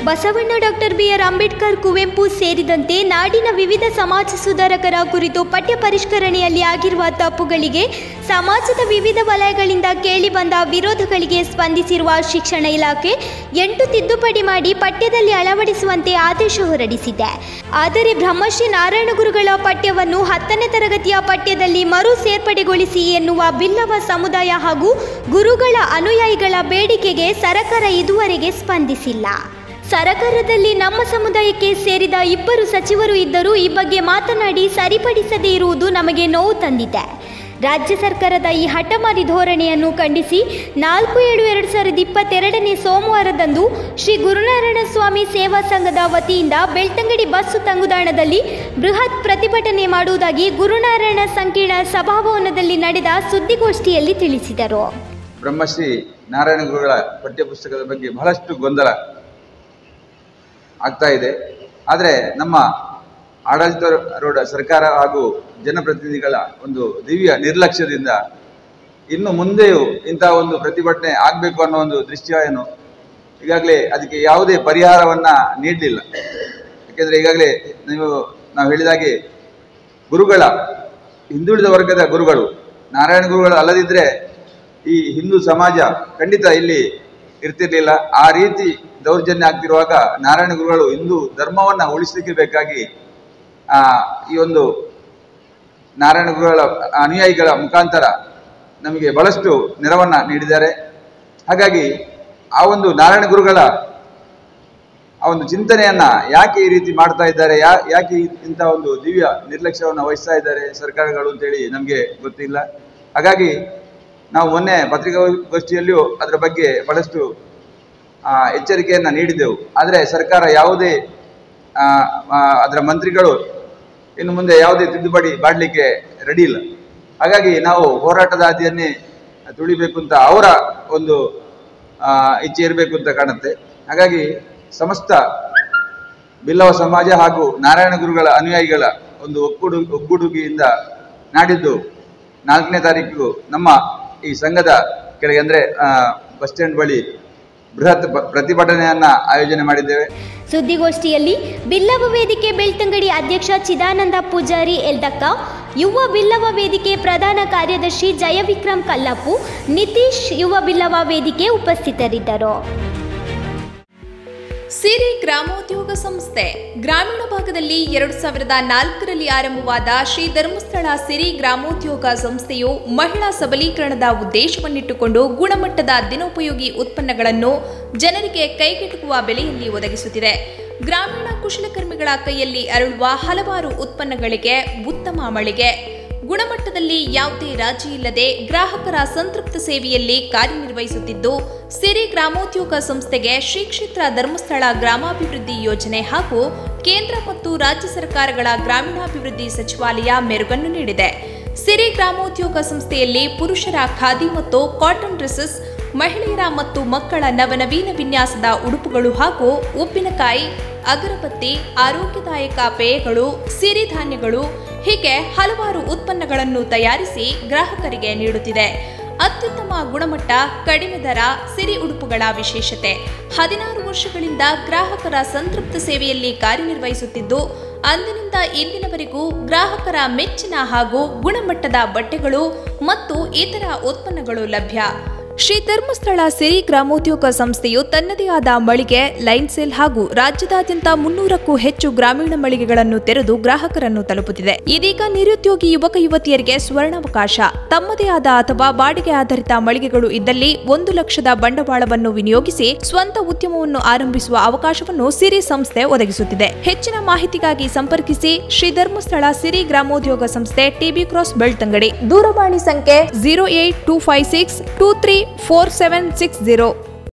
Basavanna doctor B R Ambedkar Kuvempu ಸೇರಿದಂತೆ ನಾಡಿನ ವಿವಿಧ ಸಮಾಜ ಸುಧಾರಕರ ಕುರಿತು ಪಠ್ಯ ಪರಿಷ್ಕರಣೆಯಲ್ಲಿ ಆಗಿರುವ ತಪ್ಪುಗಳಿಗೆ ಸಮಾಜದ ವಿವಿಧ ವಲಯಗಳಿಂದ ಕೇಳಿಬಂದ ವಿರೋಧಗಳಿಗೆ ಸ್ಪಂದಿಸಿರುವ ಶಿಕ್ಷಣ ಇಲಾಖೆ ಎಂಟು ತಿದ್ದುಪಡಿ ಮಾಡಿ ಪಠ್ಯದಲ್ಲಿ ಅಳವಡಿಸುವಂತೆ ಆದೇಶ ಹೊರಡಿಸಿದೆ ಆದರೆ ಬ್ರಹ್ಮಶ್ರೀ ನಾರಾಯಣ ಗುರುಗಳ ಪಠ್ಯವನ್ನು ಹತ್ತನೇ ತರಗತಿಯ ಪಠ್ಯದಲ್ಲಿ ಮರು ಸೇರ್ಪಡೆಗೊಳಿಸಿ ಎನ್ನುವ ಬಿಲ್ಲವ ಸಮುದಾಯ ಹಾಗೂ ಗುರುಗಳ ಅನುಯಾಯಿಗಳ ಬೇಡಿಕೆಗೆ ಸರಕಾರ ಇದುವರೆಗೆ ಸ್ಪಂದಿಸಿಲ್ಲ ಸರಕಾರದಲ್ಲಿ ನಮ್ಮ ಸಮುದಾಯಕ್ಕೆ ಸೇರಿದ ಇಬ್ಬರು ಸಚಿವರು ಇದ್ದರೂ ಈ ಬಗ್ಗೆ ಮಾತನಾಡಿ ಸರಿಪಡಿಸದೇ ಇರುವುದು ನಮಗೆ ನೋವು ತಂದಿದೆ ರಾಜ್ಯ ಸರ್ಕಾರದ ಈ ಹಠಮಾರಿ ಧೋರಣೆಯನ್ನು ಖಂಡಿಸಿ ನಾಲ್ಕು ಏಳು ಎರಡು ಸಾವಿರದ ಇಪ್ಪತ್ತೆರಡನೇ ಸೋಮವಾರದಂದು ಶ್ರೀ ಗುರುನಾರಾಯಣ ಸ್ವಾಮಿ ಸೇವಾ ಸಂಘದ ವತಿಯಿಂದ ಬೆಳ್ತಂಗಡಿ ಬಸ್ಸು ತಂಗುದಾಣದಲ್ಲಿ ಬೃಹತ್ ಪ್ರತಿಭಟನೆ ಮಾಡುವುದಾಗಿ ಗುರುನಾರಾಯಣ ಸಂಕೀರ್ಣ ಸಭಾಭವನದಲ್ಲಿ ನಡೆದ ಸುದ್ದಿಗೋಷ್ಠಿಯಲ್ಲಿ ತಿಳಿಸಿದರು ಬ್ರಹ್ಮಶ್ರೀ ನಾರಾಯಣ ಗುರುಗಳ ಪಠ್ಯಪುಸ್ತಕದ ಬಗ್ಗೆ ಬಹಳಷ್ಟು ಗೊಂದಲ ಆಗ್ತಾ ಇದೆ ಆದರೆ ನಮ್ಮ ಆಡಳಿತಾರೂಢ ಸರ್ಕಾರ ಹಾಗೂ ಜನಪ್ರತಿನಿಧಿಗಳ ಒಂದು ದಿವ್ಯ ನಿರ್ಲಕ್ಷ್ಯದಿಂದ ಇನ್ನು ಮುಂದೆಯೂ ಇಂತಹ ಒಂದು ಪ್ರತಿಭಟನೆ ಆಗಬೇಕು ಅನ್ನೋ ಒಂದು ದೃಷ್ಟಿಯನ್ನು ಈಗಾಗಲೇ ಅದಕ್ಕೆ ಯಾವುದೇ ಪರಿಹಾರವನ್ನು ನೀಡಲಿಲ್ಲ ಯಾಕೆಂದರೆ ಈಗಾಗಲೇ ನೀವು ನಾವು ಹೇಳಿದಾಗೆ ಗುರುಗಳ ಹಿಂದುಳಿದ ವರ್ಗದ ಗುರುಗಳು ನಾರಾಯಣ ಗುರುಗಳು ಅಲ್ಲದಿದ್ದರೆ ಈ ಹಿಂದೂ ಸಮಾಜ ಖಂಡಿತ ಇಲ್ಲಿ ಇರ್ತಿರ್ಲಿಲ್ಲ ಆ ರೀತಿ ದೌರ್ಜನ್ಯ ಆಗ್ತಿರುವಾಗ ನಾರಾಯಣ ಗುರುಗಳು ಹಿಂದೂ ಧರ್ಮವನ್ನು ಉಳಿಸಲಿಕ್ಕೆ ಬೇಕಾಗಿ ಆ, ಈ ಒಂದು ನಾರಾಯಣ ಗುರುಗಳ ಅನುಯಾಯಿಗಳ ಮುಖಾಂತರ ನಮಗೆ ಬಹಳಷ್ಟು ನೆರವನ್ನು ನೀಡಿದ್ದಾರೆ ಹಾಗಾಗಿ ಆ ಒಂದು ನಾರಾಯಣ ಗುರುಗಳ ಆ ಒಂದು ಚಿಂತನೆಯನ್ನ ಯಾಕೆ ಈ ರೀತಿ ಮಾಡ್ತಾ ಇದ್ದಾರೆ ಯಾ ಯಾಕೆ ಈ- ಇಂಥ ಒಂದು ದಿವ್ಯ ನಿರ್ಲಕ್ಷ್ಯವನ್ನು ವಹಿಸ್ತಾ ಇದ್ದಾರೆ ಸರ್ಕಾರಗಳು ಅಂತೇಳಿ ನಮಗೆ ಗೊತ್ತಿಲ್ಲ ಹಾಗಾಗಿ ನಾವು ಮೊನ್ನೆ ಪತ್ರಿಕಾಗೋಷ್ಠಿಯಲ್ಲಿಯೂ ಅದರ ಬಗ್ಗೆ ಬಹಳಷ್ಟು ಆ, ಎಚ್ಚರಿಕೆಯನ್ನು ನೀಡಿದ್ದೆವು ಆದರೆ ಸರ್ಕಾರ ಯಾವುದೇ ಆ, ಆ, ಅದರ ಮಂತ್ರಿಗಳು ಇನ್ನು ಮುಂದೆ ಯಾವುದೇ ತಿದ್ದುಪಡಿ ಮಾಡಲಿಕ್ಕೆ ರೆಡಿ ಇಲ್ಲ ಹಾಗಾಗಿ ನಾವು ಹೋರಾಟದ ಹಾದಿಯನ್ನೇ ತುಳಿಬೇಕು ಅಂತ ಅವರ ಒಂದು ಆ, ಇಚ್ಛೆ ಇರಬೇಕು ಅಂತ ಕಾಣುತ್ತೆ ಹಾಗಾಗಿ ಸಮಸ್ತ ಬಿಲ್ಲವ ಸಮಾಜ ಹಾಗೂ ನಾರಾಯಣ ಗುರುಗಳ ಅನುಯಾಯಿಗಳ ಒಂದು ಒಕ್ಕೂಡು ಒಗ್ಗೂಡುಗೆಯಿಂದ ನಾಡಿದ್ದು ನಾಲ್ಕನೇ ತಾರೀಕು ನಮ್ಮ ಈ ಸಂಘದ ಕೆಳಗೆ ಅಂದರೆ ಬಸ್ ಸ್ಟ್ಯಾಂಡ್ ಬಳಿ ಬೃಹತ್ ಬ- ಪ್ರತಿಭಟನೆಯನ್ನ ಆಯೋಜನೆ ಮಾಡಿದ್ದೇವೆ ಸುದ್ದಿಗೋಷ್ಠಿಯಲ್ಲಿ ಬಿಲ್ಲವ ವೇದಿಕೆ ಬೆಳ್ತಂಗಡಿ ಅಧ್ಯಕ್ಷ ಚಿದಾನಂದ ಪೂಜಾರಿ ಎಲ್ದಕ್ಕ ಯುವ ಬಿಲ್ಲವ ವೇದಿಕೆ ಪ್ರಧಾನ ಕಾರ್ಯದರ್ಶಿ ಜಯವಿಕ್ರಮ್ ಕಲ್ಲಪ್ಪು ನಿತೀಶ್ ಯುವ ಬಿಲ್ಲವ ವೇದಿಕೆ ಉಪಸ್ಥಿತರಿದ್ದರು ಸಿರಿ ಗ್ರಾಮೋದ್ಯೋಗ ಸಂಸ್ಥೆ ಗ್ರಾಮೀಣ ಭಾಗದಲ್ಲಿ ಎರಡು ಸಾವಿರದ ನಾಲ್ಕರಲ್ಲಿ ಆರಂಭವಾದ ಶ್ರೀ ಧರ್ಮಸ್ಥಳ ಸಿರಿ ಗ್ರಾಮೋದ್ಯೋಗ ಸಂಸ್ಥೆಯು ಮಹಿಳಾ ಸಬಲೀಕರಣದ ಉದ್ದೇಶವನ್ನಿಟ್ಟುಕೊಂಡು ಗುಣಮಟ್ಟದ ದಿನೋಪಯೋಗಿ ಉತ್ಪನ್ನಗಳನ್ನು ಜನರಿಗೆ ಕೈಗೆಟುಕುವ ಬೆಲೆಯಲ್ಲಿ ಒದಗಿಸುತ್ತಿದೆ ಗ್ರಾಮೀಣ ಕುಶಲಕರ್ಮಿಗಳ ಕೈಯಲ್ಲಿ ಅರಳುವ ಹಲವಾರು ಉತ್ಪನ್ನಗಳಿಗೆ ಉತ್ತಮ ಮಳಿಗೆ ಗುಣಮಟ್ಟದಲ್ಲಿ ಯಾವುದೇ ರಾಜಿ ಇಲ್ಲದೆ ಗ್ರಾಹಕರ ಸಂತೃಪ್ತ ಸೇವೆಯಲ್ಲಿ ಕಾರ್ಯನಿರ್ವಹಿಸುತ್ತಿದ್ದು ಸಿರಿ ಗ್ರಾಮೋದ್ಯೋಗ ಸಂಸ್ಥೆಗೆ ಶ್ರೀ ಕ್ಷೇತ್ರ ಧರ್ಮಸ್ಥಳ ಗ್ರಾಮಾಭಿವೃದ್ಧಿ ಯೋಜನೆ ಹಾಗೂ ಕೇಂದ್ರ ಮತ್ತು ರಾಜ್ಯ ಸರ್ಕಾರಗಳ ಗ್ರಾಮೀಣಾಭಿವೃದ್ಧಿ ಸಚಿವಾಲಯ ಮೆರುಗನ್ನು ನೀಡಿದೆ ಸಿರಿ ಗ್ರಾಮೋದ್ಯೋಗ ಸಂಸ್ಥೆಯಲ್ಲಿ ಪುರುಷರ ಖಾದಿ ಮತ್ತು ಕಾಟನ್ ಡ್ರೆಸ್ಸಸ್ ಮಹಿಳೆಯರ ಮತ್ತು ಮಕ್ಕಳ ನವನವೀನ ವಿನ್ಯಾಸದ ಉಡುಪುಗಳು ಹಾಗೂ ಉಪ್ಪಿನಕಾಯಿ ಅಗರಬತ್ತಿ ಆರೋಗ್ಯದಾಯಕ ಪೇಯಗಳು ಸಿರಿಧಾನ್ಯಗಳು ಹೀಗೆ ಹಲವಾರು ಉತ್ಪನ್ನಗಳನ್ನು ತಯಾರಿಸಿ ಗ್ರಾಹಕರಿಗೆ ನೀಡುತ್ತಿದೆ ಅತ್ಯುತ್ತಮ ಗುಣಮಟ್ಟ ಕಡಿಮೆ ದರ ಸಿರಿ ಉಡುಪುಗಳ ವಿಶೇಷತೆ ಹದಿನಾರು ವರ್ಷಗಳಿಂದ ಗ್ರಾಹಕರ ಸಂತೃಪ್ತ ಸೇವೆಯಲ್ಲಿ ಕಾರ್ಯನಿರ್ವಹಿಸುತ್ತಿದ್ದು ಅಂದಿನಿಂದ ಇಂದಿನವರೆಗೂ ಗ್ರಾಹಕರ ಮೆಚ್ಚಿನ ಹಾಗೂ ಗುಣಮಟ್ಟದ ಬಟ್ಟೆಗಳು ಮತ್ತು ಇತರ ಉತ್ಪನ್ನಗಳು ಲಭ್ಯ ಶ್ರೀ ಧರ್ಮಸ್ಥಳ ಸಿರಿ ಗ್ರಾಮೋದ್ಯೋಗ ಸಂಸ್ಥೆಯು ತನ್ನದೇ ಆದ ಮಳಿಗೆ ಲೈನ್ ಸೇಲ್ ಹಾಗೂ ರಾಜ್ಯದಾದ್ಯಂತ ಮುನ್ನೂರಕ್ಕೂ ಹೆಚ್ಚು ಗ್ರಾಮೀಣ ಮಳಿಗೆಗಳನ್ನು ತೆರೆದು ಗ್ರಾಹಕರನ್ನು ತಲುಪುತ್ತಿದೆ ಇದೀಗ ನಿರುದ್ಯೋಗಿ ಯುವಕ ಯುವತಿಯರಿಗೆ ಸುವರ್ಣಾವಕಾಶ ತಮ್ಮದೇ ಆದ ಅಥವಾ ಬಾಡಿಗೆ ಆಧಾರಿತ ಮಳಿಗೆಗಳು ಇದ್ದಲ್ಲಿ ಒಂದು ಲಕ್ಷದ ಬಂಡವಾಳವನ್ನು ವಿನಿಯೋಗಿಸಿ ಸ್ವಂತ ಉದ್ಯಮವನ್ನು ಆರಂಭಿಸುವ ಅವಕಾಶವನ್ನು ಸಿರಿ ಸಂಸ್ಥೆ ಒದಗಿಸುತ್ತಿದೆ ಹೆಚ್ಚಿನ ಮಾಹಿತಿಗಾಗಿ ಸಂಪರ್ಕಿಸಿ ಶ್ರೀ ಧರ್ಮಸ್ಥಳ ಸಿರಿ ಗ್ರಾಮೋದ್ಯೋಗ ಸಂಸ್ಥೆ ಟಿಬಿ ಕ್ರಾಸ್ ಬೆಳ್ತಂಗಡಿ ದೂರವಾಣಿ ಸಂಖ್ಯೆ zero eight two five six two three four seven six zero